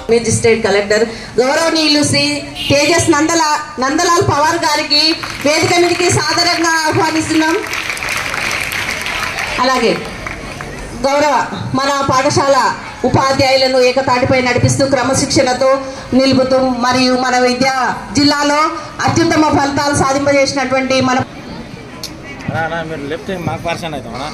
Magistrate collector గౌరవనీయులు శ్రీ తేజస్ నందలా నందలాల్ పవార్ గారికి వేదిక మీదకి సాదరంగా ఆహ్వానిస్తున్నాం అలాగే గౌరవ మన పాఠశాల ఉపాధ్యాయులను ఏకతాటిపై నడిపిస్తూ క్రమశిక్షణతో నిలుపుతూ మరియు మన విద్యా జిల్లాలో అత్యుత్తమ ఫలితాలు సాధింపజేసినటువంటి మన అన్నా అన్నా మీరు లెఫ్ట్ మాకు పర్సన్ అవుతామన్నా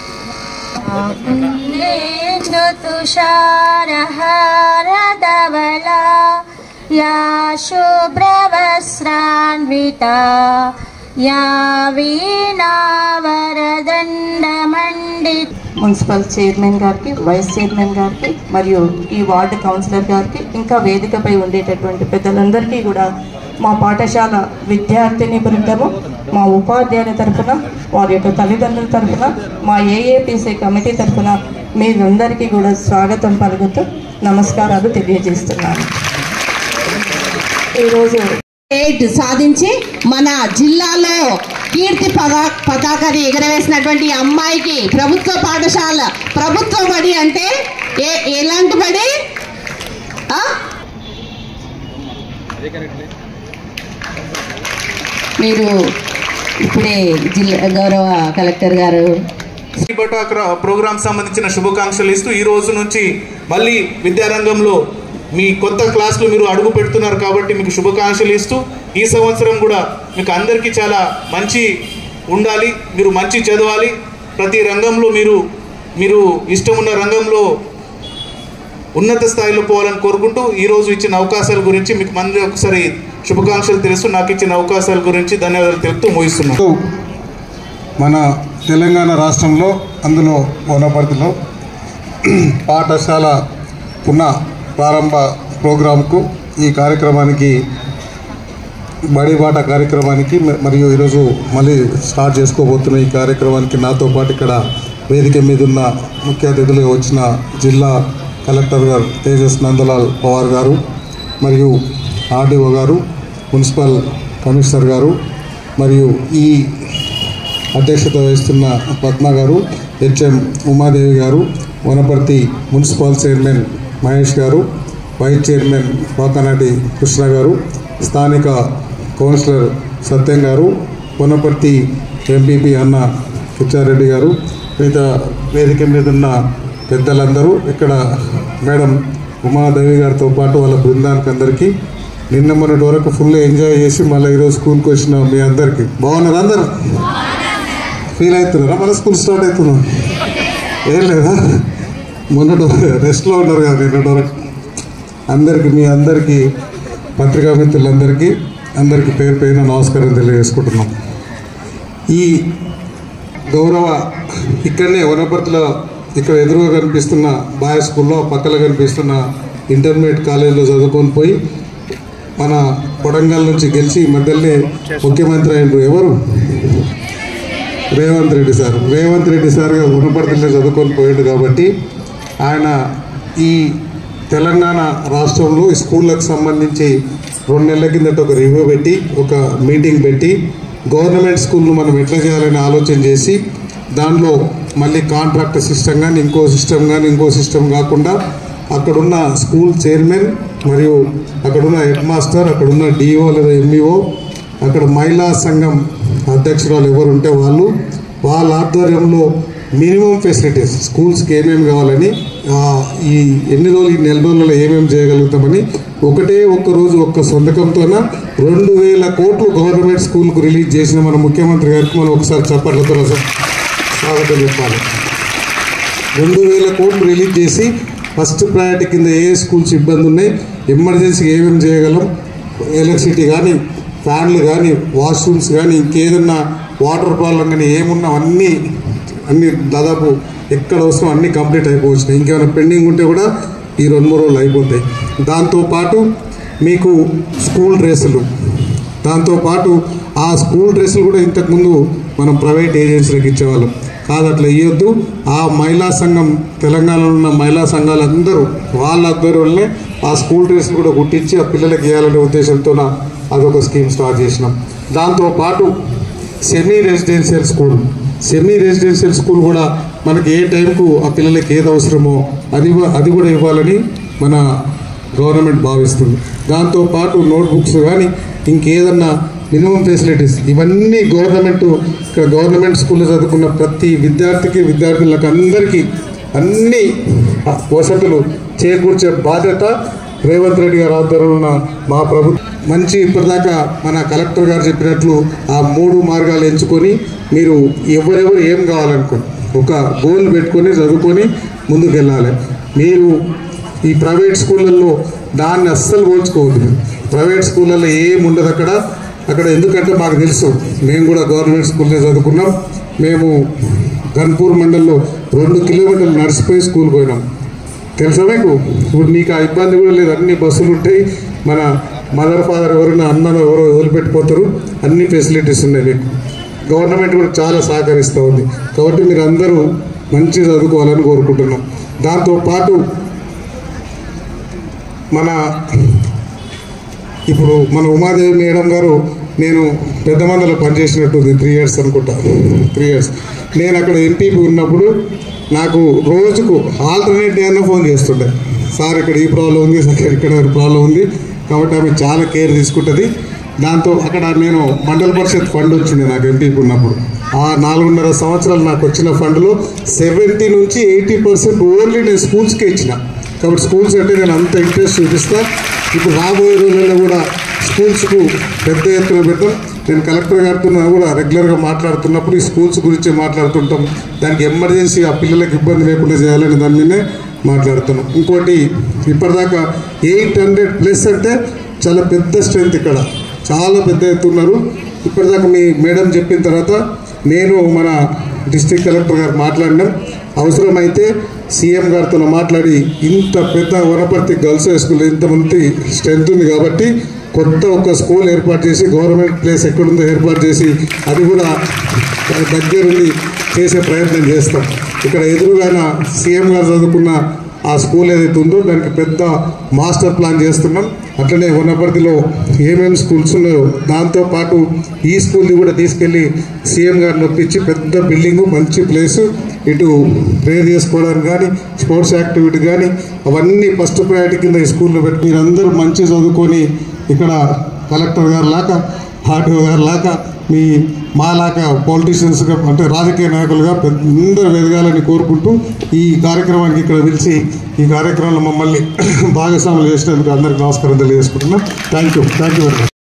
तुषारहारधवला या शुभ्रवस्त्रान्विता या वीणावरदण्डमण्डित మున్సిపల్ చైర్మన్ గారికి వైస్ చైర్మన్ గారికి మరియు ఈ వార్డు కౌన్సిలర్ గారికి ఇంకా వేదికపై ఉండేటటువంటి పెద్దలందరికీ కూడా మా పాఠశాల విద్యార్థిని బృందము మా ఉపాధ్యాయుల తరఫున వారి యొక్క తల్లిదండ్రుల తరఫున మా ఏఏపీసీ కమిటీ తరఫున మీరందరికీ కూడా స్వాగతం పలుకుతూ నమస్కారాలు తెలియజేస్తున్నాను ఈరోజు ఎయిట్ సాధించి మన జిల్లాలో కీర్తి పదా పతాకాన్ని ఎగరవేసినటువంటి అమ్మాయికి ప్రభుత్వ పాఠశాల ప్రభుత్వ బడి అంటే ఏ ఎలాంటి బడి ఆ? మీరు ఇప్పుడే జిల్లా గౌరవ కలెక్టర్ గారు బటాక్ర ప్రోగ్రామ్ సంబంధించిన శుభాకాంక్షలు ఇస్తూ ఈ రోజు నుంచి మళ్ళీ విద్యారంగంలో మీ కొత్త క్లాసులు మీరు అడుగు పెడుతున్నారు కాబట్టి మీకు శుభాకాంక్షలు ఇస్తూ ఈ సంవత్సరం కూడా మీకు అందరికీ చాలా మంచి ఉండాలి మీరు మంచి చదవాలి ప్రతి రంగంలో మీరు మీరు ఇష్టం ఉన్న రంగంలో ఉన్నత స్థాయిలో పోవాలని కోరుకుంటూ ఈ రోజు ఇచ్చిన అవకాశాల గురించి మీకు మళ్ళీ ఒకసారి శుభాకాంక్షలు తెలుస్తూ నాకు ఇచ్చిన అవకాశాల గురించి ధన్యవాదాలు తెలుపుతూ ముగిస్తున్నాను మన తెలంగాణ రాష్ట్రంలో అందులో వనపర్తిలో పాఠశాల పునః ప్రారంభ ప్రోగ్రాంకు ఈ కార్యక్రమానికి బడిబాట కార్యక్రమానికి మ- మరియు ఈరోజు మళ్ళీ స్టార్ట్ చేసుకోబోతున్న ఈ కార్యక్రమానికి నాతో పాటు ఇక్కడ వేదిక మీద ఉన్న ముఖ్య అతిథులుగా వచ్చిన జిల్లా కలెక్టర్ గారు తేజస్ నందలాల్ పవార్ గారు మరియు ఆర్డీఓ గారు మున్సిపల్ కమిషనర్ గారు మరియు ఈ అధ్యక్షత వహిస్తున్న పద్మ గారు హెచ్ఎం ఉమాదేవి గారు వనపర్తి మున్సిపల్ చైర్మన్ మహేష్ గారు వైస్ చైర్మన్ వాకనాటి కృష్ణ గారు స్థానిక కౌన్సిలర్ సత్యం గారు వనపర్తి ఎంపీపీ అన్న కిచ్చారెడ్డి గారు మిగతా వేదిక మీద ఉన్న పెద్దలందరూ ఇక్కడ మేడం ఉమాదేవి గారితో పాటు వాళ్ళ బృందానికి అందరికీ నిన్న మొన్నటి వరకు ఫుల్ ఎంజాయ్ చేసి మళ్ళీ ఈరోజు స్కూల్కి వచ్చిన మీ అందరికీ బాగున్నారు అందరు ఫీల్ అవుతున్నారా మన స్కూల్ స్టార్ట్ అవుతున్నాం ఏం లేదా మొన్నటి రెస్ట్లో ఉన్నారు కదా నిన్నటి వరకు అందరికీ మీ అందరికీ పత్రికా మిత్రులందరికీ అందరికీ పేరు పేరున నమస్కారం తెలియజేసుకుంటున్నాం ఈ గౌరవ ఇక్కడనే వనపర్తిలో ఇక్కడ ఎదురుగా కనిపిస్తున్న బాయ్ స్కూల్లో పక్కన కనిపిస్తున్న ఇంటర్మీడియట్ కాలేజీలో చదువుకొని పోయి మన కొడంగల్ నుంచి గెలిచి ఈ మధ్యలోనే ముఖ్యమంత్రి అయినరు ఎవరు రేవంత్ రెడ్డి సార్ రేవంత్ రెడ్డి సార్ గుణపడుతుంటే చదువుకొని పోయాడు కాబట్టి ఆయన ఈ తెలంగాణ రాష్ట్రంలో ఈ స్కూళ్ళకు సంబంధించి రెండు నెలల కిందట ఒక రివ్యూ పెట్టి ఒక మీటింగ్ పెట్టి గవర్నమెంట్ స్కూల్ను మనం ఎట్లా చేయాలని ఆలోచన చేసి దానిలో మళ్ళీ కాంట్రాక్ట్ సిస్టమ్ కానీ ఇంకో సిస్టమ్ కానీ ఇంకో సిస్టమ్ కాకుండా అక్కడున్న స్కూల్ చైర్మన్ మరియు అక్కడున్న హెడ్ మాస్టర్ అక్కడున్న డిఓ లేదా ఎంఈఓ అక్కడ మహిళా సంఘం అధ్యక్షురాలు ఎవరు ఉంటే వాళ్ళు వాళ్ళ ఆధ్వర్యంలో మినిమం ఫెసిలిటీస్ స్కూల్స్కి ఏమేమి కావాలని ఆ, ఈ ఎన్ని రోజులు ఈ నెల రోజులలో ఏమేమి చేయగలుగుతామని ఒకటే ఒక్క రోజు ఒక్క సొంతకంతోన రెండు వేల కోట్లు గవర్నమెంట్ స్కూల్కు రిలీజ్ చేసిన మన ముఖ్యమంత్రి గారికి మనం ఒకసారి చప్పట్లతో స్వాగతం చెప్పాలి రెండు వేల కోట్లు రిలీజ్ చేసి ఫస్ట్ ప్రయారిటీ కింద ఏ స్కూల్స్ ఇబ్బంది ఉన్నాయి ఎమర్జెన్సీ ఏమేమి చేయగలం ఎలక్ట్రిసిటీ కానీ ఫ్యాన్లు కానీ వాష్రూమ్స్ కానీ ఇంకేదన్నా వాటర్ ప్రాబ్లం కానీ ఏమున్నా అన్నీ అన్ని దాదాపు ఎక్కడ అవసరం అన్నీ కంప్లీట్ అయిపోవచ్చు ఇంకేమైనా పెండింగ్ ఉంటే కూడా ఈ రెండు మూడు రోజులు అయిపోతాయి దాంతోపాటు మీకు స్కూల్ డ్రెస్సులు దాంతోపాటు ఆ స్కూల్ డ్రెస్సులు కూడా ఇంతకుముందు మనం ప్రైవేట్ ఏజెన్సీలకు ఇచ్చేవాళ్ళం కాదు అట్లా ఇవ్వద్దు ఆ మహిళా సంఘం తెలంగాణలో ఉన్న మహిళా సంఘాలందరూ వాళ్ళ ఆధ్వర్యంలోనే ఆ స్కూల్ డ్రెస్సులు కూడా కుట్టించి ఆ పిల్లలకి ఇవ్వాలనే ఉద్దేశంతో అదొక స్కీమ్ స్టార్ట్ చేసినాం దాంతోపాటు semi residential school semi residential school కూడా మనకి ఏ టైంకు ఆ పిల్లలకి ఏది అవసరమో అది ఇవ్వ- అది కూడా ఇవ్వాలని మన గవర్నమెంట్ భావిస్తుంది దాంతోపాటు నోట్బుక్స్ కానీ ఇంకేదన్నా మినిమం ఫెసిలిటీస్ ఇవన్నీ గవర్నమెంట్ ఇక్కడ గవర్నమెంట్ స్కూల్లో చదువుకున్న ప్రతి విద్యార్థికి విద్యార్థులకు అందరికీ అన్ని వసతులు చేకూర్చే బాధ్యత రేవంత్ రెడ్డి గారి ఆధ్వర్యంలో ఉన్న మా ప్రభుత్వం మంచి ఇప్పటిదాకా మన కలెక్టర్ గారు చెప్పినట్లు ఆ మూడు మార్గాలు ఎంచుకొని మీరు ఎవరెవరు ఏం కావాలనుకోండి ఒక గోల్ పెట్టుకొని చదువుకొని ముందుకు వెళ్ళాలి మీరు ఈ ప్రైవేట్ స్కూళ్ళల్లో దాన్ని అస్సలు పోల్చుకోవద్దు మీరు ప్రైవేట్ స్కూళ్ళల్లో ఏం ఉండదు అక్కడ అక్కడ ఎందుకంటే మాకు తెలుసు మేము కూడా గవర్నమెంట్ స్కూల్లో చదువుకున్నాం మేము గన్పూర్ మండల్లో రెండు కిలోమీటర్లు నడిచిపోయి స్కూల్ పోయినాం తెలుసా మీకు ఇప్పుడు నీకు ఆ ఇబ్బంది కూడా లేదు అన్ని బస్సులు ఉంటాయి మన మదర్ ఫాదర్ ఎవరైనా అన్నను ఎవరో వదిలిపెట్టిపోతారు అన్ని ఫెసిలిటీస్ ఉన్నాయి మీకు గవర్నమెంట్ కూడా చాలా సహకరిస్తూ ఉంది కాబట్టి మీరు అందరూ మంచి చదువుకోవాలని కోరుకుంటున్నాం దాంతోపాటు మన ఇప్పుడు మన ఉమాదేవి మేడం గారు నేను పెద్ద మందలో పనిచేసినట్టుంది త్రీ ఇయర్స్ అనుకుంటా త్రీ ఇయర్స్ నేను అక్కడ ఎంపీపీ ఉన్నప్పుడు నాకు రోజుకు ఆల్టర్నేట్ డే అన్న ఫోన్ చేస్తుండే సార్ ఇక్కడ ఈ ప్రాబ్లం ఉంది సార్ ఇక్కడ ప్రాబ్లం ఉంది కాబట్టి ఆమె చాలా కేర్ తీసుకుంటుంది దాంతో అక్కడ నేను మండల పరిషత్ ఫండ్ వచ్చింది నాకు ఎంపీపీ ఉన్నప్పుడు ఆ నాలుగున్నర సంవత్సరాలు నాకు వచ్చిన ఫండ్లో సెవెంటీ నుంచి ఎయిటీ పర్సెంట్ ఓన్లీ నేను స్కూల్స్కే ఇచ్చిన కాబట్టి స్కూల్స్ అంటే నేను అంత ఇంట్రెస్ట్ చూపిస్తా ఇప్పుడు రాబోయే రోజుల్లో కూడా స్కూల్స్కు పెద్ద ఎత్తున పెడతాం నేను కలెక్టర్ గారితో కూడా రెగ్యులర్గా మాట్లాడుతున్నప్పుడు ఈ స్కూల్స్ గురించి మాట్లాడుతుంటాం దానికి ఎమర్జెన్సీ ఆ పిల్లలకు ఇబ్బంది లేకుండా చేయాలని దాని మీదే మాట్లాడుతున్నాం ఇంకోటి ఇప్పటిదాకా ఎయిట్ హండ్రెడ్ ప్లస్ అంటే చాలా పెద్ద స్ట్రెంత్ ఇక్కడ చాలా పెద్ద ఎత్తున్నారు ఇప్పటిదాకా మీ మేడం చెప్పిన తర్వాత నేను మన డిస్ట్రిక్ట్ కలెక్టర్ గారు మాట్లాడినాం అవసరమైతే సీఎం గారితో మాట్లాడి ఇంత పెద్ద వనపర్తి గర్ల్స్ హై స్కూల్ ఇంతమంది స్ట్రెంత్ ఉంది కాబట్టి కొత్త ఒక స్కూల్ ఏర్పాటు చేసి గవర్నమెంట్ ప్లేస్ ఎక్కడుందో ఏర్పాటు చేసి అది కూడా దగ్గరుండి చేసే ప్రయత్నం చేస్తాం ఇక్కడ ఎదురుగాన సీఎం గారు చదువుకున్న ఆ స్కూల్ ఏదైతే ఉందో దానికి పెద్ద మాస్టర్ ప్లాన్ చేస్తున్నాం అట్లనే వనపర్తిలో ఏమేమి స్కూల్స్ ఉన్నాయో దాంతోపాటు ఈ స్కూల్ని కూడా తీసుకెళ్ళి సీఎం గారిని ఒప్పించి పెద్ద బిల్డింగు మంచి ప్లేసు ఇటు ప్రేయర్ చేసుకోవడానికి కానీ స్పోర్ట్స్ యాక్టివిటీ కానీ అవన్నీ ఫస్ట్ ప్రయారిటీ కింద ఈ స్కూల్లో పెట్టి మీరందరూ మంచి చదువుకొని ఇక్కడ కలెక్టర్ గారు లాగా ఆర్టీఓ గారు లాగా మీ మాలాగా పాలిటీషియన్స్గా అంటే రాజకీయ నాయకులుగా పెద్ద అందరూ ఎదగాలని కోరుకుంటూ ఈ కార్యక్రమానికి ఇక్కడ పిలిచి ఈ కార్యక్రమంలో మమ్మల్ని భాగస్వాములు చేసినందుకు అందరికీ నమస్కారం తెలియజేసుకుంటున్నాం thank you thank you very much